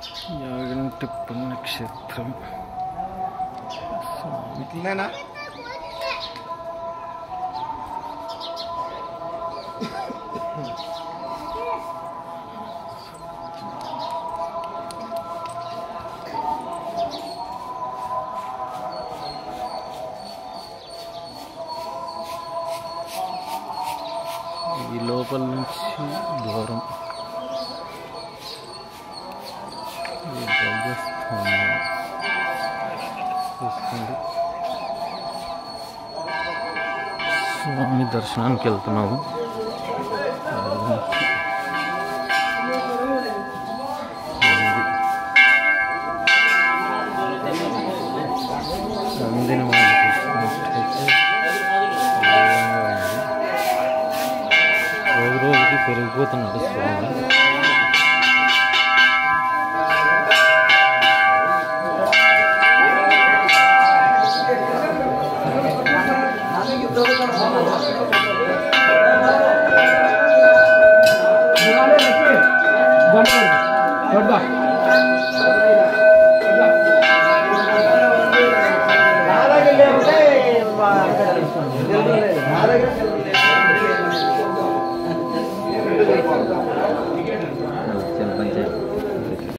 యాగంటి పుణ్యక్షేత్రం స్వామి ఇంతేనా ఈ లోపల నుంచి దూరం ఈ ధ్వజస్తంభం చూసుకోండి స్వామి దర్శనానికి వెళ్తున్నాము నందిని మనం చూసుకున్నట్టయితే దూరంగా ఉంది రోజు రోజుకి పెరిగిపోతున్నాడు స్వామి చిన్న పంచాయతీ